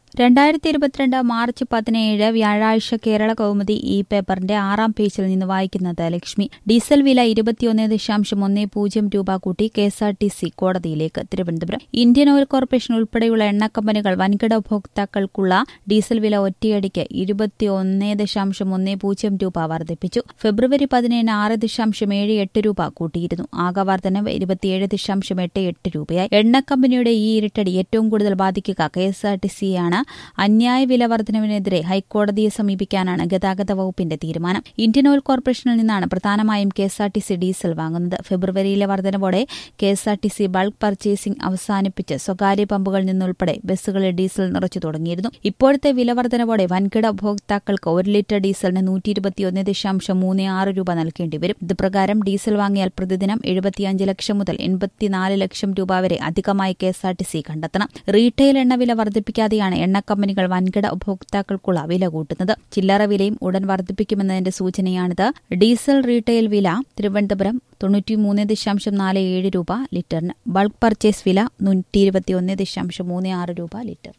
രണ്ടായിരത്തി ഇരുപത്തിരണ്ട് മാർച്ച് പതിനേഴ് വ്യാഴാഴ്ച കേരള കൗമുദി ഈ പേപ്പറിന്റെ ആറാം പേജിൽ നിന്ന് വായിക്കുന്നത് ലക്ഷ്മി ഡീസൽ വില ഇരുപത്തിയൊന്ന് ദശാംശം ഒന്ന് പൂജ്യം രൂപ കൂട്ടി K S R T C കോടതിയിലേക്ക് തിരുവനന്തപുരം ഇന്ത്യൻ ഓയിൽ കോർപ്പറേഷൻ ഉൾപ്പെടെയുള്ള എണ്ണ കമ്പനികൾ വൻകിട ഉപഭോക്താക്കൾക്കുള്ള ഡീസൽ വില ഒറ്റയടിക്ക് ഇരുപത്തിയൊന്ന് ദശാംശം ഒന്ന് പൂജ്യം രൂപ വർദ്ധിപ്പിച്ചു ഫെബ്രുവരി പതിനേഴിന് ആറ് ദശാംശം ഏഴ് എട്ട് രൂപ കൂട്ടിയിരുന്നു ആകെ വർധനവ് ഇരുപത്തിയേഴ് ദശാംശം എട്ട് എട്ട് രൂപയായി എണ്ണ കമ്പനിയുടെ ഈ ഇരുട്ടടി ഏറ്റവും കൂടുതൽ ബാധിക്കുക കെ എസ് ആർ ടി സിയാണ് അന്യായ വില വർധനവിനെതിരെ ഹൈക്കോടതിയെ സമീപിക്കാനാണ് ഗതാഗത വകുപ്പിന്റെ തീരുമാനം ഇന്ത്യൻ ഓയിൽ കോർപ്പറേഷനിൽ നിന്നാണ് പ്രധാനമായും K S R T C diesel വാങ്ങുന്നത് ഫെബ്രുവരിയിലെ വർധനവോടെ K S R T C bulk purchasing അവസാനിപ്പിച്ച് സ്വകാര്യ പമ്പുകളിൽ നിന്നുൾപ്പെടെ ബസ്സുകളിൽ ഡീസൽ നിറച്ചു തുടങ്ങിയിരുന്നു ഇപ്പോഴത്തെ വില വർധനവോടെ വൻകിട ഉപഭോക്താക്കൾക്ക് ഒരു ലിറ്റർ ഡീസലിന് നൂറ്റി ഇരുപത്തിയൊന്ന് ദശാംശം മൂന്ന് ആറ് രൂപ നൽകേണ്ടി വരും ഇത് പ്രകാരം ഡീസൽ വാങ്ങിയാൽ പ്രതിദിനം എഴുപത്തിയഞ്ച് ലക്ഷം മുതൽ എൺപത്തിനാല് ലക്ഷം രൂപ വരെ അധികമായി K S R T C കണ്ടെത്തണം റീറ്റെയിൽ എണ്ണ വില വർദ്ധിപ്പിക്കാതെയാണ് എണ്ണ കമ്പനികൾ വൻകിട ഉപഭോക്താക്കൾക്കുള്ള വില കൂട്ടുന്നത് ചില്ലറ വിലയും ഉടൻ വർദ്ധിപ്പിക്കുമെന്നതിന്റെ സൂചനയാണിത് ഡീസൽ റീറ്റെയിൽ വില തിരുവനന്തപുരം തൊണ്ണൂറ്റിമൂന്ന് ദശാംശം നാല് ഏഴ് രൂപ ലിറ്ററിന് ബൾക്ക് പർച്ചേസ് വില നൂറ്റി ഇരുപത്തിയൊന്ന് ദശാംശം മൂന്ന് ആറ് രൂപ ലിറ്റർ